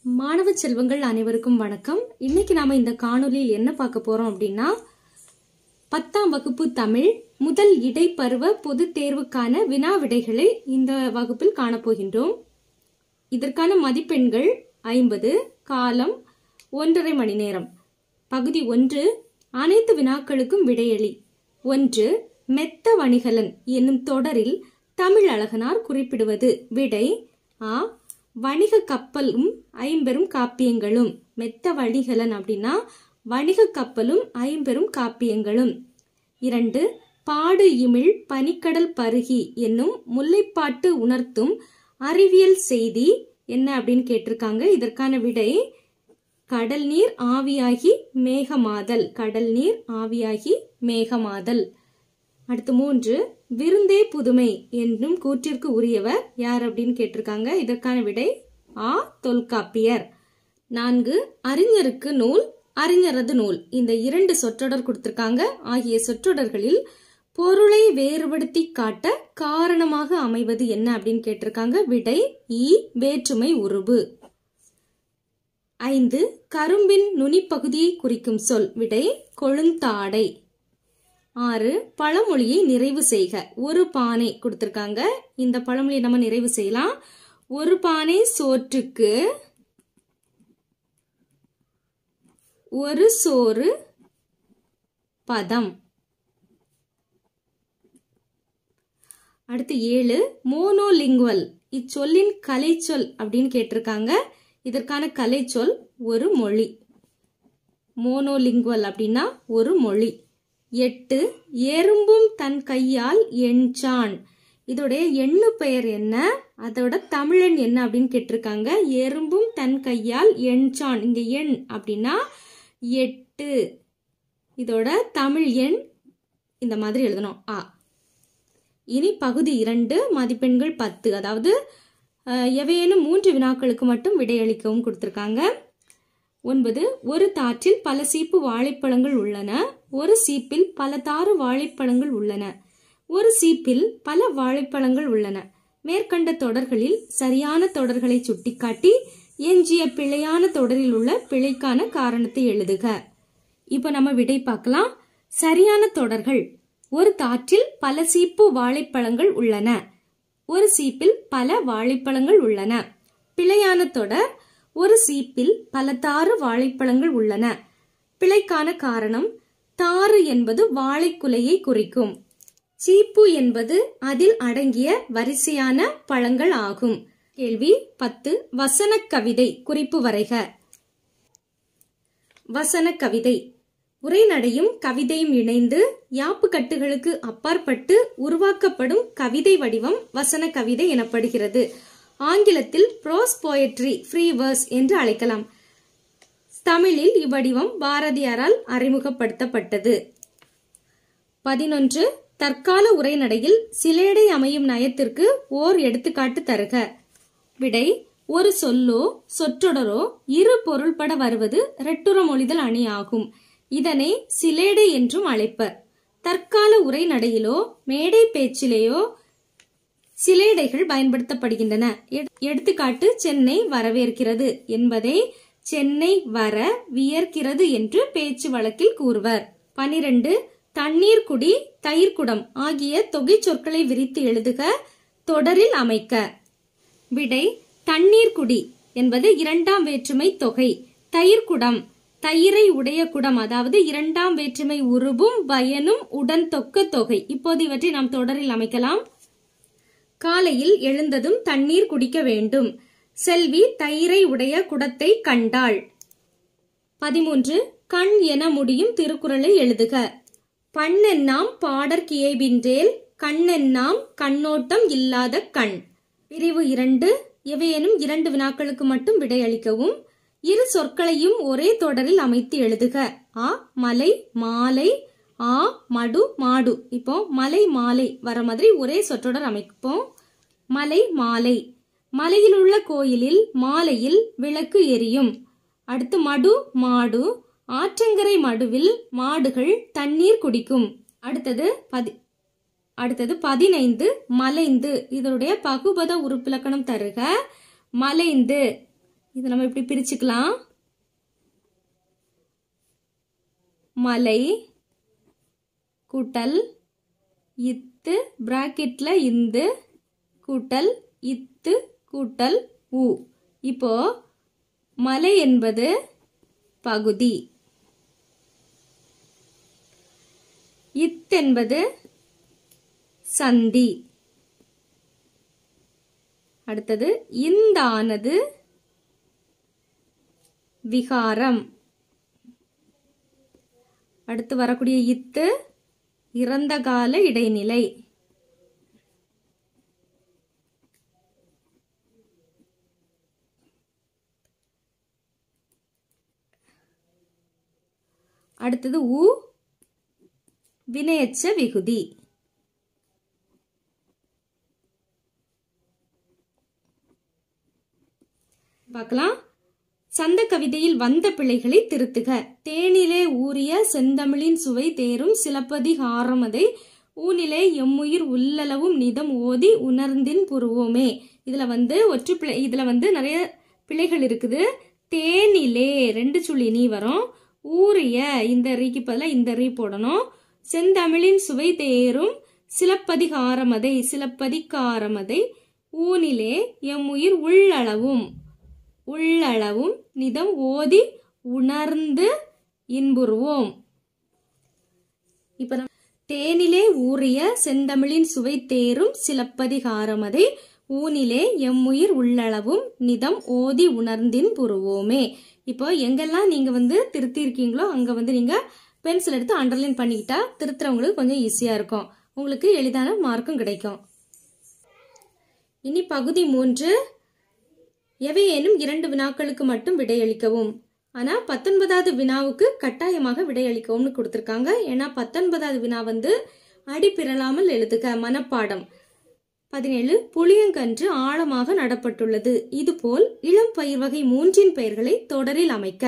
மாணவ செல்வங்கள் அனைவருக்கும் வணக்கம் இன்னைக்கு நாம இந்த காணொளியில் என்ன பார்க்க போறோம் அப்படின்னா பத்தாம் வகுப்பு தமிழ் முதல் இடைப்பருவ பொதுத் தேர்வுக்கான வினா விடைகளை இந்த வகுப்பில் காணப்போகின்றோம் இதற்கான மதிப்பெண்கள் ஐம்பது காலம் ஒன்றரை மணி நேரம் பகுதி ஒன்று அனைத்து வினாக்களுக்கும் விடையளி ஒன்று மெத்த வணிகலன் என்னும் தொடரில் தமிழ் அழகனார் குறிப்பிடுவது விடை ஆ வணிக கப்பலும் ஐம்பெரும் காப்பியங்களும் மெத்த வணிகலன் அப்படின்னா வணிக கப்பலும் ஐம்பெரும் காப்பியங்களும் இரண்டு பாடு இமிழ் பனிக்கடல் பருகி என்னும் முல்லைப்பாட்டு உணர்த்தும் அறிவியல் செய்தி என்ன அப்படின்னு கேட்டிருக்காங்க இதற்கான விடை கடல் நீர் ஆவியாகி மேகமாதல் கடல் நீர் ஆவியாகி மேகமாதல் அடுத்து மூன்று விருந்தே புதுமை என்னும் கூற்றிற்கு உரியவர் யார் அப்படின்னு கேட்டிருக்காங்க இதற்கான விடை ஆ தொல்காப்பியர் நான்கு அறிஞருக்கு நூல் அறிஞரது நூல் இந்த இரண்டு சொற்றொடர் கொடுத்திருக்காங்க ஆகிய சொற்றொடர்களில் பொருளை வேறுபடுத்தி காட்ட காரணமாக அமைவது என்ன அப்படின்னு கேட்டிருக்காங்க விடை இ வேற்றுமை உருபு ஐந்து கரும்பின் நுனிப்பகுதியை குறிக்கும் சொல் விடை கொழுந்தாடை ஆறு பழமொழியை நிறைவு செய்க ஒரு பானை கொடுத்திருக்காங்க இந்த பழமொழியை நம்ம நிறைவு செய்யலாம் ஒரு பானை சோற்றுக்கு ஒரு சோறு பதம் அடுத்து ஏழு மோனோலிங்குவல் இச்சொல்லின் கலைச்சொல் அப்படின்னு கேட்டிருக்காங்க இதற்கான கலைச்சொல் ஒரு மொழி மோனோலிங்குவல் அப்படின்னா ஒரு மொழி எட்டு எறும்பும் தன் கையால் எண்சான் இதோடைய எண்ணு பெயர் என்ன அதோட தமிழன் என்ன அப்படின்னு கேட்டிருக்காங்க எறும்பும் தன் கையால் எண்சான் இங்க எண் அப்படின்னா எட்டு இதோட தமிழ் எண் இந்த மாதிரி எழுதணும் ஆ இனி பகுதி இரண்டு மதிப்பெண்கள் பத்து அதாவது அஹ், எவையேனும் மூன்று வினாக்களுக்கு மட்டும் விடையளிக்கவும் கொடுத்திருக்காங்க ஒன்பது ஒரு தாற்றில் பல சீப்பு வாழைப்பழங்கள் உள்ளன ஒரு சீப்பில் பல தாறு வாழைப்பழங்கள் உள்ளன ஒரு சீப்பில் பல வாழைப்பழங்கள் உள்ளன மேற்கண்ட தொடர்களில் சரியான தொடர்களை சுட்டிக்காட்டி எஞ்சிய பிழையான தொடரில் உள்ள பிழைக்கான காரணத்தை எழுதுக இப்போ நம்ம விடை பார்க்கலாம் சரியான தொடர்கள் ஒரு தாற்றில் பல சீப்பு வாழைப்பழங்கள் உள்ளன ஒரு சீப்பில் பல வாழைப்பழங்கள் உள்ளன பிழையான தொடர் ஒரு சீப்பில் பல தாறு வாழைப்பழங்கள் உள்ளன பிழைக்கான காரணம் தாறு என்பது வாழைக்குலையை குறிக்கும் சீப்பு என்பது அதில் அடங்கிய வரிசையான பழங்கள் ஆகும் கேள்வி பத்து வசன கவிதை குறிப்பு வரைக வசன கவிதை உரைநடையும் கவிதையும் இணைந்து யாப்பு கட்டுகளுக்கு அப்பாற்பட்டு உருவாக்கப்படும் கவிதை வடிவம் வசன கவிதை எனப்படுகிறது ஆங்கிலத்தில் ப்ரோஸ் போயட்ரி ஃப்ரீ வேர்ஸ் என்று அழைக்கலாம் தமிழில் இவ்வடிவம் பாரதியாரால் அறிமுகப்படுத்தப்பட்டது பதினொன்று தற்கால உரைநடையில் சிலேடை அமையும் நயத்திற்கு ஓர் எடுத்துக்காட்டு தருக விடை ஒரு சொல்லோ சொற்றொடரோ இரு பொருள்பட வருவது ரெட்டுற மொழிதல் அணி ஆகும் இதனை சிலேடை என்றும் அழைப்பர் தற்கால உரைநடையிலோ மேடை பேச்சிலேயோ சிலேடைகள் பயன்படுத்தப்படுகின்றன எடு- எடுத்துக்காட்டு சென்னை வரவேற்கிறது என்பதை சென்னை வர வியர்க்கிறது என்று பேச்சு வழக்கில் கூறுவர் பனிரெண்டு தண்ணீர் குடி தயிர்க்குடம் ஆகிய தொகை சொற்களை விரித்து எழுதுக தொடரில் அமைக்க விடை தண்ணீர் குடி என்பது இரண்டாம் வேற்றுமை தொகை தயிர்க்குடம் தயிரை உடைய குடம் அதாவது இரண்டாம் வேற்றுமை உருபும் பயனும் உடன் தொக்க தொகை இப்போது இவற்றை நாம் தொடரில் அமைக்கலாம் காலையில் எழுந்ததும் தண்ணீர் குடிக்க வேண்டும் செல்வி தயிரை உடைய குடத்தை கண்டாள் பதிமூன்று கண் என முடியும் திருக்குறளை எழுதுக பண்ணென்னாம் பாடற் கியைபின்றேல் கண்ணென்னாம் கண்ணோட்டம் இல்லாத கண் பிரிவு இரண்டு எவையேனும் இரண்டு வினாக்களுக்கு மட்டும் விடையளிக்கவும் இரு சொற்களையும் ஒரே தொடரில் அமைத்து எழுதுக ஆ மலை மாலை ஆ மடு மாடு இப்போ மலை மாலை வர மாதிரி ஒரே சொற்றொடர் அமைப்போம் மலை மாலை மலையில் உள்ள கோயிலில் மாலையில் விளக்கு எரியும் அடுத்து மடு மாடு ஆற்றங்கரை மடுவில் மாடுகள் தண்ணீர் குடிக்கும் அடுத்தது பதி அடுத்தது பதினைந்து மலைந்து இதனுடைய பகுபத உறுப்பிலக்கணம் தருக மலைந்து இதை நம்ம இப்படி பிரிச்சுக்கலாம் மலை கூட்டல் இத்து பிராக்கெட்ல இந்து கூட்டல் இத்து கூட்டல் உ இப்போ மலை என்பது பகுதி இத் என்பது சந்தி அடுத்தது இந்தானது விகாரம் அடுத்து வரக்கூடிய இத்து இறந்த கால இடைநிலை அடுத்தது உ வினையச்ச விகுதி பார்க்கலாம் சந்த கவிதையில் வந்த பிழைகளை திருத்துக தேனிலே ஊறிய செந்தமிழின் சுவை தேரும் சிலப்பதிகாரமதை ஊனிலே எம்முயிர் உள்ளளவும் நிதம் ஓதி உணர்ந்தின் புருவோமே இதுல வந்து ஒற்று பிழை இதுல வந்து நிறைய பிழைகள் இருக்குது தேனிலே ரெண்டு சுழி நீ வரும் ஊறிய இந்த ரீக்கு பதிலாக இந்த ரீ போடணும் செந்தமிழின் சுவை தேரும் சிலப்பதிகாரமதை சிலப்பதிகாரமதை ஊனிலே எம்முயிர் உள்ளளவும் உள்ளளவும் நிதம் ஓதி உணர்ந்து இன்புறுவோம் இப்ப நம்ம தேனிலே ஊறிய செந்தமிழின் சுவை தேரும் சிலப்பதிகாரமதை ஊனிலே எம்முயிர் உள்ளளவும் நிதம் ஓதி உணர்ந்தின் புருவோமே இப்போ எங்கெல்லாம் நீங்க வந்து திருத்திருக்கீங்களோ அங்க வந்து நீங்க பென்சில் எடுத்து அண்டர்லைன் பண்ணிக்கிட்டா திருத்துறவங்களுக்கு கொஞ்சம் ஈஸியா இருக்கும் உங்களுக்கு எளிதான மார்க்கும் கிடைக்கும் இனி பகுதி மூன்று எவையேனும் இரண்டு வினாக்களுக்கு மட்டும் விடையளிக்கவும் ஆனா பத்தொன்பதாவது வினாவுக்கு கட்டாயமாக விடையளிக்கவும்னு கொடுத்திருக்காங்க ஏன்னா பத்தொன்பதாவது வினா வந்து அடிப்பிரலாமல் எழுதுக மனப்பாடம் பதினேழு புளியங்கன்று ஆழமாக நடப்பட்டுள்ளது இதுபோல் இளம் பயிர் வகை மூன்றின் பெயர்களை தொடரில் அமைக்க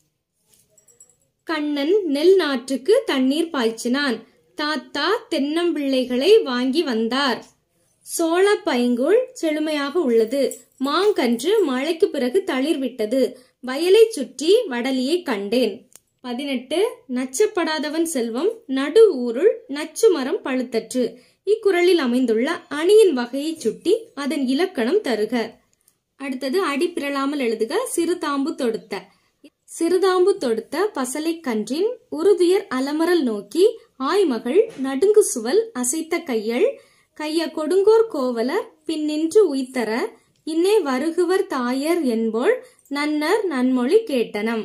கண்ணன் நெல் நாற்றுக்கு தண்ணீர் பாய்ச்சினான் தாத்தா தென்னம்பிள்ளைகளை வாங்கி வந்தார் சோள பைங்குள் செழுமையாக உள்ளது மாங்கன்று மழைக்கு பிறகு தளிர் விட்டது வயலை சுற்றி வடலியை கண்டேன் பதினெட்டு நச்சப்படாதவன் செல்வம் நடு ஊருள் நச்சு மரம் பழுத்தற்று இக்குறளில் அமைந்துள்ள அணியின் வகையை சுட்டி அதன் இலக்கணம் தருக அடுத்தது அடிப்பிரளாமல் எழுதுக சிறுதாம்பு தொடுத்த சிறுதாம்பு தொடுத்த பசலை கன்றின் உறுதியர் அலமரல் நோக்கி ஆய்மகள் நடுங்கு சுவல் அசைத்த கையள் கைய கொடுங்கோர் கோவலர் பின் நின்று உய்த்தர இன்னே வருகுவர் தாயர் என்போள் நன்னர் நன்மொழி கேட்டனம்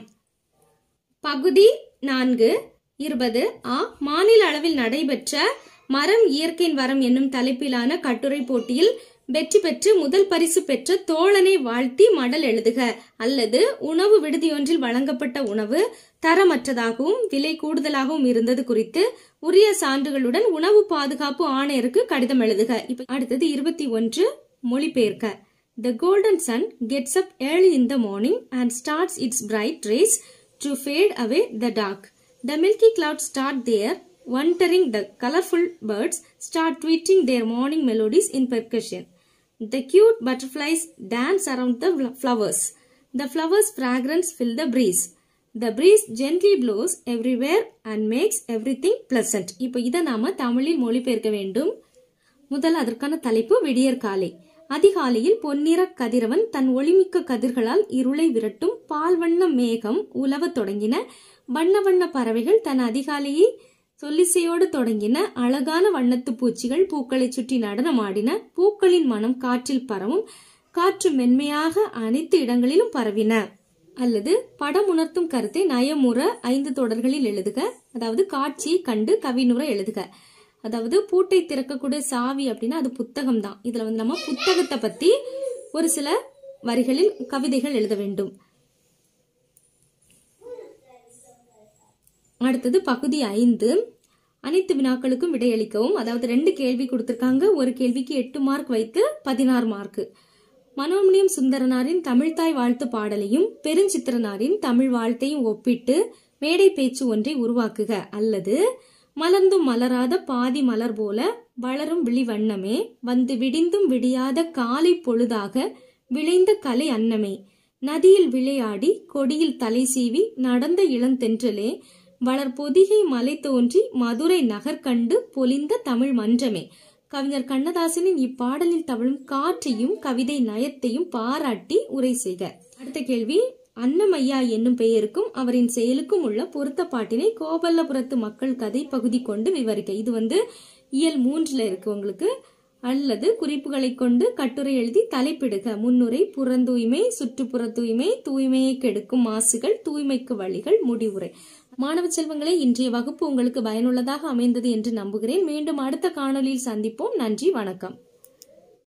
பகுதி நான்கு இருபது ஆ மாநில அளவில் நடைபெற்ற மரம் இயற்கையின் வரம் என்னும் தலைப்பிலான கட்டுரை போட்டியில் வெற்றி பெற்று முதல் பரிசு பெற்ற தோழனை வாழ்த்தி மடல் எழுதுக அல்லது உணவு விடுதியொன்றில் வழங்கப்பட்ட உணவு தரமற்றதாகவும் விலை கூடுதலாகவும் இருந்தது குறித்து உரிய சான்றுகளுடன் உணவு பாதுகாப்பு ஆணையருக்கு கடிதம் எழுதுக இப்ப அடுத்தது இருபத்தி ஒன்று மொழிபெயர்க்க The golden sun gets up early in the morning and starts its bright rays to fade away the dark. The milky clouds start there, wandering. The colorful birds start tweeting their morning melodies in percussion. The cute butterflies dance around the flowers. The flowers' fragrance fill the breeze. The breeze gently blows everywhere and makes everything pleasant. இப்போ இதை நாம தமிழில் மொழிபெயர்க்க வேண்டும் முதல் அதற்கான தலைப்பு விடியற் காலை அதிகாலையில் பொன்னிற கதிரவன் தன் ஒளிமிக்க கதிர்களால் இருளை விரட்டும் பால் வண்ண மேகம் உலவத் தொடங்கின வண்ண வண்ண பறவைகள் தன் அதிகாலையை சொல்லிசையோடு தொடங்கின அழகான வண்ணத்து பூச்சிகள் பூக்களை சுற்றி நடனமாடின பூக்களின் மனம் காற்றில் பரவும் காற்று மென்மையாக அனைத்து இடங்களிலும் பரவின அல்லது படம் உணர்த்தும் கருத்தை நயமுற ஐந்து தொடர்களில் எழுதுக அதாவது காட்சியை கண்டு கவினுற எழுதுக அதாவது பூட்டை திறக்கக்கூடிய சாவி அப்படின்னா அது புத்தகம் தான் இதுல வந்து நம்ம புத்தகத்தை பத்தி ஒரு சில வரிகளில் கவிதைகள் எழுத வேண்டும் அடுத்தது பகுதி ஐந்து அனைத்து வினாக்களுக்கும் விடையளிக்கவும் அதாவது ரெண்டு கேள்வி கொடுத்திருக்காங்க ஒரு கேள்விக்கு எட்டு மார்க் வைத்து பதினாறு மார்க் மனோமணியம் சுந்தரனாரின் தமிழ்தாய் வாழ்த்து பாடலையும் பெருஞ்சித்திரனாரின் தமிழ் வாழ்த்தையும் ஒப்பிட்டு மேடை பேச்சு ஒன்றை உருவாக்குக அல்லது மலர்ந்தும் மலராத பாதி மலர் போல வளரும் விழி வண்ணமே வந்து விடிந்தும் விடியாத காலை பொழுதாக விளைந்த கலை அன்னமே நதியில் விளையாடி கொடியில் தலை சீவி நடந்த இளந்தென்றலே வளர் பொதிகை மலை தோன்றி மதுரை நகர் கண்டு பொலிந்த தமிழ் மன்றமே கவிஞர் கண்ணதாசனின் இப்பாடலில் தவழும் காற்றையும் கவிதை நயத்தையும் பாராட்டி உரை செய்க அடுத்த கேள்வி அன்னமையா என்னும் பெயருக்கும் அவரின் செயலுக்கும் உள்ள பொருத்த பாட்டினை கோபல்லபுரத்து மக்கள் கதை பகுதி கொண்டு விவரிக்க இது வந்து இயல் மூன்றுல இருக்கு உங்களுக்கு அல்லது குறிப்புகளை கொண்டு கட்டுரை எழுதி தலைப்பிடுக முன்னுரை புறந்தூய்மை சுற்றுப்புற தூய்மை தூய்மையை கெடுக்கும் மாசுகள் தூய்மைக்கு வழிகள் முடிவுரை மாணவ செல்வங்களே இன்றைய வகுப்பு உங்களுக்கு பயனுள்ளதாக அமைந்தது என்று நம்புகிறேன் மீண்டும் அடுத்த காணொளியில் சந்திப்போம் நன்றி வணக்கம்